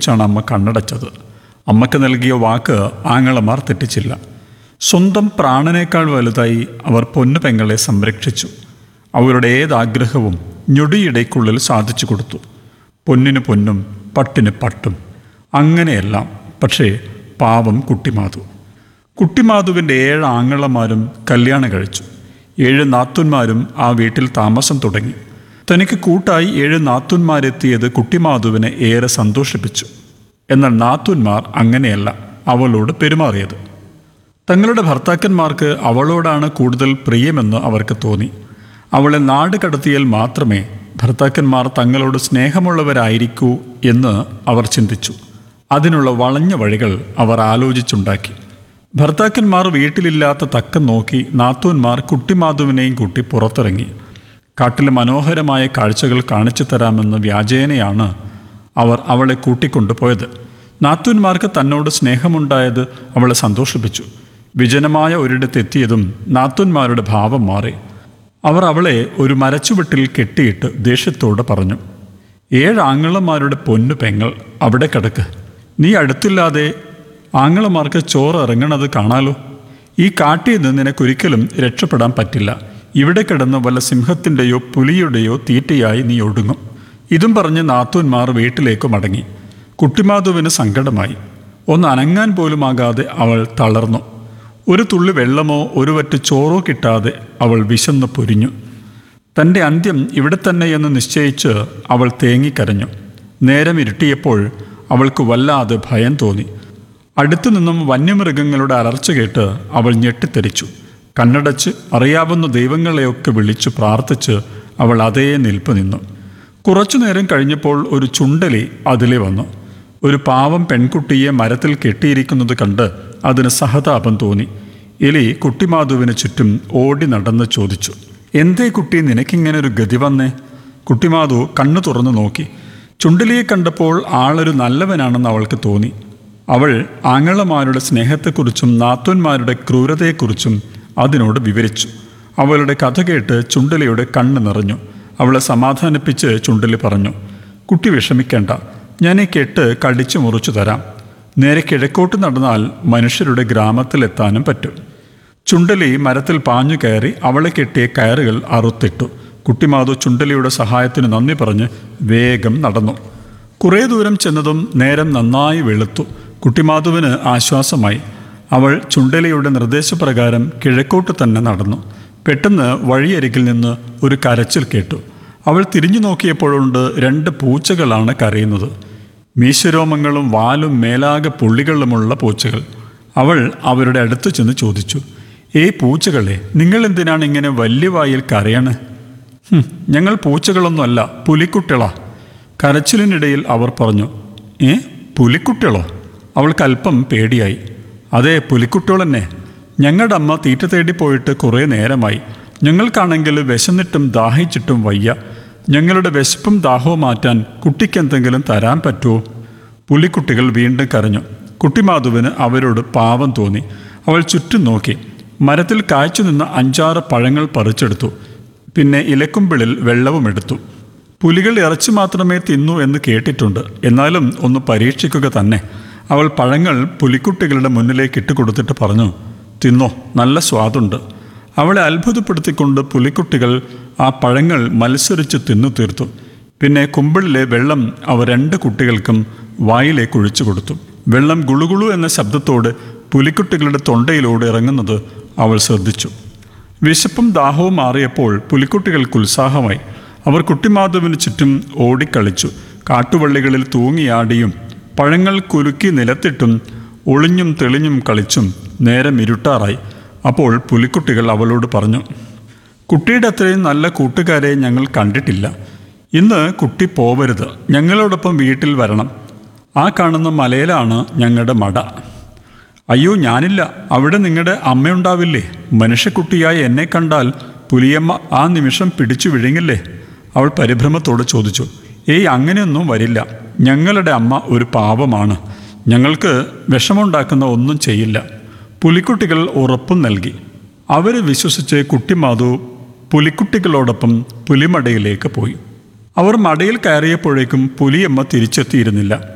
കുറിച്ചാണ് അമ്മ കണ്ണടച്ചത് അമ്മയ്ക്ക് നൽകിയ വാക്ക് ആങ്ങളമാർ തെറ്റിച്ചില്ല സ്വന്തം പ്രാണനേക്കാൾ വലുതായി അവർ പൊന്നു പെങ്ങളെ സംരക്ഷിച്ചു അവരുടെ ഏതാഗ്രഹവും ഞൊടിയിടയ്ക്കുള്ളിൽ സാധിച്ചു കൊടുത്തു പൊന്നിന് പൊന്നും പട്ടിന് പട്ടും അങ്ങനെയെല്ലാം പക്ഷേ പാവം കുട്ടിമാധു കുട്ടിമാധുവിൻ്റെ ഏഴ് ആങ്ങളമാരും കല്യാണം കഴിച്ചു ഏഴ് നാത്തുന്മാരും ആ വീട്ടിൽ താമസം തുടങ്ങി തനിക്ക് കൂട്ടായി ഏഴ് നാത്തുന്മാരെത്തിയത് കുട്ടിമാധുവിനെ ഏറെ സന്തോഷിപ്പിച്ചു എന്നാൽ നാത്തുന്മാർ അങ്ങനെയല്ല അവളോട് പെരുമാറിയത് തങ്ങളുടെ ഭർത്താക്കന്മാർക്ക് അവളോടാണ് കൂടുതൽ പ്രിയമെന്ന് അവർക്ക് തോന്നി അവളെ നാട് കടത്തിയാൽ മാത്രമേ ഭർത്താക്കന്മാർ തങ്ങളോട് സ്നേഹമുള്ളവരായിരിക്കൂ എന്ന് അവർ ചിന്തിച്ചു അതിനുള്ള വളഞ്ഞ വഴികൾ അവർ ആലോചിച്ചുണ്ടാക്കി ഭർത്താക്കന്മാർ വീട്ടിലില്ലാത്ത തക്കം നോക്കി നാത്തൂന്മാർ കുട്ടിമാധുവിനെയും കൂട്ടി പുറത്തിറങ്ങി കാട്ടിലെ മനോഹരമായ കാഴ്ചകൾ കാണിച്ചു തരാമെന്ന വ്യാജേനയാണ് അവർ അവളെ കൂട്ടിക്കൊണ്ടുപോയത് നാത്തൂന്മാർക്ക് തന്നോട് സ്നേഹമുണ്ടായത് അവളെ സന്തോഷിപ്പിച്ചു വിജനമായ ഒരിടത്തെത്തിയതും നാത്തൂന്മാരുടെ ഭാവം മാറി അവർ അവളെ ഒരു മരച്ചുവെട്ടിൽ കെട്ടിയിട്ട് ദേഷ്യത്തോട് പറഞ്ഞു ഏഴ് ആങ്ങളമാരുടെ പൊന്നു പെങ്ങൾ അവിടെ കിടക്ക് നീ അടുത്തില്ലാതെ ആങ്ങളമാർക്ക് ചോറ് ഇറങ്ങണത് കാണാലോ ഈ കാട്ടിൽ നിന്ന് നിനക്കൊരിക്കലും രക്ഷപ്പെടാൻ പറ്റില്ല ഇവിടെ കിടന്ന് വല്ല സിംഹത്തിൻ്റെയോ പുലിയുടെയോ തീറ്റയായി നീ ഒടുങ്ങും ഇതും പറഞ്ഞ് നാത്തൂന്മാർ വീട്ടിലേക്ക് മടങ്ങി കുട്ടിമാധുവിന് സങ്കടമായി ഒന്ന് അനങ്ങാൻ പോലുമാകാതെ അവൾ തളർന്നു ഒരു തുള്ളി വെള്ളമോ ഒരു വറ്റ് ചോറോ കിട്ടാതെ അവൾ വിശന്ന് പൊരിഞ്ഞു തൻ്റെ അന്ത്യം ഇവിടെ തന്നെയെന്ന് നിശ്ചയിച്ച് അവൾ തേങ്ങിക്കരഞ്ഞു നേരം ഇരുട്ടിയപ്പോൾ അവൾക്ക് വല്ലാതെ ഭയം തോന്നി അടുത്തു നിന്നും വന്യമൃഗങ്ങളുടെ അലർച്ച കേട്ട് അവൾ ഞെട്ടിത്തെറിച്ചു കണ്ണടച്ച് അറിയാവുന്ന ദൈവങ്ങളെയൊക്കെ വിളിച്ചു പ്രാർത്ഥിച്ച് അവൾ അതേ നിൽപ്പ് നിന്നു കുറച്ചു നേരം കഴിഞ്ഞപ്പോൾ ഒരു ചുണ്ടലി അതിലെ വന്നു ഒരു പാവം പെൺകുട്ടിയെ മരത്തിൽ കെട്ടിയിരിക്കുന്നത് കണ്ട് അതിന് സഹതാപം തോന്നി എലി കുട്ടിമാധുവിന് ചുറ്റും ഓടി നടന്ന് ചോദിച്ചു എന്തേ കുട്ടി നിനക്കിങ്ങനെ ഒരു ഗതി വന്നേ കുട്ടിമാധു കണ്ണു തുറന്നു നോക്കി ചുണ്ടലിയെ കണ്ടപ്പോൾ ആളൊരു നല്ലവനാണെന്ന് അവൾക്ക് തോന്നി അവൾ ആങ്ങളമാരുടെ സ്നേഹത്തെക്കുറിച്ചും നാത്തൂന്മാരുടെ ക്രൂരതയെക്കുറിച്ചും അതിനോട് വിവരിച്ചു അവളുടെ കഥ കേട്ട് ചുണ്ടലിയുടെ കണ്ണ് നിറഞ്ഞു അവളെ സമാധാനിപ്പിച്ച് ചുണ്ടലി പറഞ്ഞു കുട്ടി വിഷമിക്കേണ്ട ഞാൻ ഈ കെട്ട് കടിച്ചു മുറിച്ചു തരാം നേരെ കിഴക്കോട്ട് നടന്നാൽ മനുഷ്യരുടെ ഗ്രാമത്തിലെത്താനും പറ്റും ചുണ്ടലി മരത്തിൽ പാഞ്ഞു കയറി അവളെ കെട്ടിയ കയറുകൾ അറുത്തിട്ടു കുട്ടിമാധു ചുണ്ടലിയുടെ സഹായത്തിന് നന്ദി പറഞ്ഞ് വേഗം നടന്നു കുറേ ദൂരം ചെന്നതും നേരം നന്നായി വെളുത്തു കുട്ടിമാധുവിന് ആശ്വാസമായി അവൾ ചുണ്ടലിയുടെ നിർദ്ദേശപ്രകാരം കിഴക്കോട്ട് തന്നെ നടന്നു പെട്ടെന്ന് വഴിയരികിൽ നിന്ന് ഒരു കരച്ചിൽ കേട്ടു അവൾ തിരിഞ്ഞു നോക്കിയപ്പോഴുണ്ട് രണ്ട് പൂച്ചകളാണ് കരയുന്നത് മീശരോമങ്ങളും വാലും മേലാകെ പുള്ളികളുമുള്ള പൂച്ചകൾ അവൾ അവരുടെ അടുത്ത് ചെന്ന് ചോദിച്ചു ഏ പൂച്ചകളെ നിങ്ങൾ എന്തിനാണ് ഇങ്ങനെ വലിയ വായിൽ കരയണ് "ഹും, ഞങ്ങൾ പൂച്ചകളൊന്നുമല്ല പുലിക്കുട്ടികളാ കരച്ചിലിനിടയിൽ അവർ പറഞ്ഞു ഏ പുലിക്കുട്ടികളോ അവൾക്ക് അല്പം പേടിയായി അതെ പുലിക്കുട്ടികൾ തന്നെ ഞങ്ങളുടെ അമ്മ തീറ്റ തേടി പോയിട്ട് കുറേ നേരമായി ഞങ്ങൾക്കാണെങ്കിൽ വിശന്നിട്ടും ദാഹിച്ചിട്ടും വയ്യ ഞങ്ങളുടെ വിശപ്പും ദാഹവും മാറ്റാൻ കുട്ടിക്ക് എന്തെങ്കിലും തരാൻ പറ്റുമോ പുലിക്കുട്ടികൾ വീണ്ടും കരഞ്ഞു കുട്ടിമാധുവിന് അവരോട് പാവം തോന്നി അവൾ ചുറ്റും നോക്കി മരത്തിൽ കായ്ച്ചു നിന്ന അഞ്ചാറ് പഴങ്ങൾ പറിച്ചെടുത്തു പിന്നെ ഇലക്കുമ്പിളിൽ വെള്ളവും എടുത്തു പുലികൾ ഇറച്ചി മാത്രമേ തിന്നൂ എന്ന് കേട്ടിട്ടുണ്ട് എന്നാലും ഒന്ന് പരീക്ഷിക്കുക തന്നെ അവൾ പഴങ്ങൾ പുലിക്കുട്ടികളുടെ മുന്നിലേക്ക് ഇട്ടുകൊടുത്തിട്ട് പറഞ്ഞു തിന്നോ നല്ല സ്വാദുണ്ട് അവളെ അത്ഭുതപ്പെടുത്തിക്കൊണ്ട് പുലിക്കുട്ടികൾ ആ പഴങ്ങൾ മത്സരിച്ച് തിന്നു തീർത്തു പിന്നെ കുമ്പിളിലെ വെള്ളം അവ രണ്ട് കുട്ടികൾക്കും വായിലേക്ക് ഒഴിച്ചു കൊടുത്തു വെള്ളം ഗുളുഗുളു എന്ന ശബ്ദത്തോട് പുലിക്കുട്ടികളുടെ തൊണ്ടയിലൂടെ ഇറങ്ങുന്നത് അവൾ ശ്രദ്ധിച്ചു വിശപ്പും ദാഹവും മാറിയപ്പോൾ പുലിക്കുട്ടികൾക്ക് ഉത്സാഹമായി അവർ കുട്ടിമാധവന് ചുറ്റും ഓടിക്കളിച്ചു കാട്ടുവള്ളികളിൽ തൂങ്ങിയാടിയും പഴങ്ങൾ കുലുക്കി നിലത്തിട്ടും ഒളിഞ്ഞും തെളിഞ്ഞും കളിച്ചും നേരം ഇരുട്ടാറായി അപ്പോൾ പുലിക്കുട്ടികൾ അവളോട് പറഞ്ഞു കുട്ടിയുടെ അത്രയും നല്ല കൂട്ടുകാരെ ഞങ്ങൾ കണ്ടിട്ടില്ല ഇന്ന് കുട്ടി പോവരുത് ഞങ്ങളോടൊപ്പം വീട്ടിൽ വരണം ആ കാണുന്ന മലയിലാണ് ഞങ്ങളുടെ മട അയ്യോ ഞാനില്ല അവിടെ നിങ്ങളുടെ അമ്മയുണ്ടാവില്ലേ മനുഷ്യക്കുട്ടിയായി എന്നെ കണ്ടാൽ പുലിയമ്മ ആ നിമിഷം പിടിച്ചു വിഴുങ്ങില്ലേ അവൾ പരിഭ്രമത്തോട് ചോദിച്ചു ഏയ് അങ്ങനെയൊന്നും വരില്ല ഞങ്ങളുടെ അമ്മ ഒരു പാപമാണ് ഞങ്ങൾക്ക് വിഷമുണ്ടാക്കുന്ന ഒന്നും ചെയ്യില്ല പുലിക്കുട്ടികൾ ഉറപ്പും നൽകി അവരെ വിശ്വസിച്ച് കുട്ടിമാധു പുലിക്കുട്ടികളോടൊപ്പം പുലിമടയിലേക്ക് പോയി അവർ മടയിൽ കയറിയപ്പോഴേക്കും പുലിയമ്മ തിരിച്ചെത്തിയിരുന്നില്ല